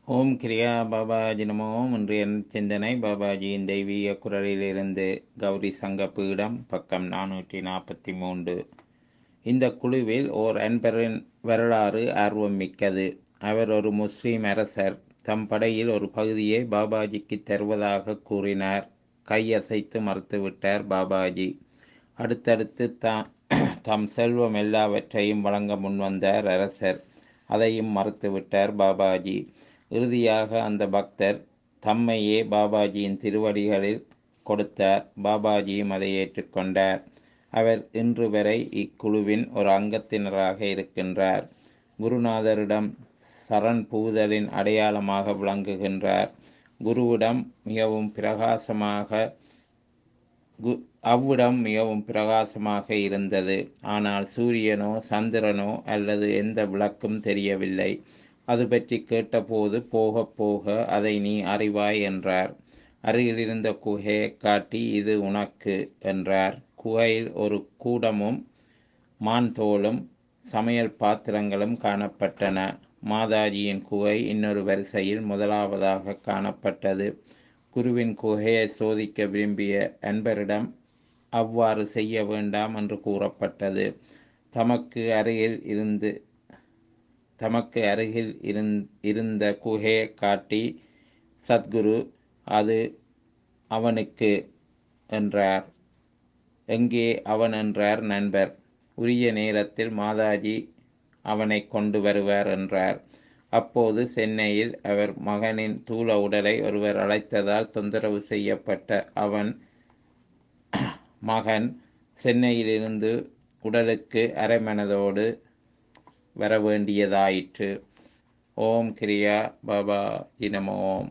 ஓம் கிரியா பாபாஜி நமோ இன்றைய சிந்தனை பாபாஜியின் தெய்வீக குரலிலிருந்து கௌரி சங்க பீடம் பக்கம் நானூற்றி நாற்பத்தி மூன்று இந்த குழுவில் ஓர் அன்பரின் வரலாறு ஆர்வம் மிக்கது அவர் ஒரு முஸ்லீம் அரசர் தம் படையில் ஒரு பகுதியை பாபாஜிக்கு தருவதாக கூறினார் கையசைத்து மறுத்துவிட்டார் பாபாஜி அடுத்தடுத்து தாம் தம் செல்வம் எல்லாவற்றையும் வழங்க முன்வந்தார் அரசர் அதையும் மறுத்துவிட்டார் பாபாஜி இறுதியாக அந்த பக்தர் தம்மையே பாபாஜியின் திருவடிகளில் கொடுத்தார் பாபாஜியும் அதை ஏற்றுக்கொண்டார் அவர் இன்று வரை இக்குழுவின் ஒரு அங்கத்தினராக இருக்கின்றார் குருநாதரிடம் சரண் புகுதலின் அடையாளமாக விளங்குகின்றார் குருவிடம் மிகவும் பிரகாசமாக கு அவ்விடம் மிகவும் பிரகாசமாக இருந்தது ஆனால் சூரியனோ சந்திரனோ அல்லது எந்த விளக்கும் தெரியவில்லை அது பற்றி கேட்டபோது போக போக அதை நீ அறிவாய் என்றார் அருகிலிருந்த குகையை காட்டி இது உனக்கு என்றார் குகையில் ஒரு கூடமும் மான் தோலும் சமையல் பாத்திரங்களும் காணப்பட்டன மாதாஜியின் குகை இன்னொரு வரிசையில் முதலாவதாக காணப்பட்டது குருவின் குகையை சோதிக்க விரும்பிய அன்பரிடம் அவ்வாறு செய்ய வேண்டாம் என்று கூறப்பட்டது தமக்கு அருகில் இருந்து தமக்கு அருகில் இருந்த குகையை காட்டி சத்குரு அது அவனுக்கு என்றார் எங்கே அவன் என்றார் நண்பர் உரிய நேரத்தில் மாதாஜி அவனை கொண்டு வருவார் என்றார் அப்போது சென்னையில் அவர் மகனின் தூள உடலை ஒருவர் அழைத்ததால் தொந்தரவு செய்யப்பட்ட அவன் மகன் சென்னையிலிருந்து உடலுக்கு அரைமனதோடு வர வேண்டியதாயிற்று ஓம் கிரியா பாபா இனமோ ஓம்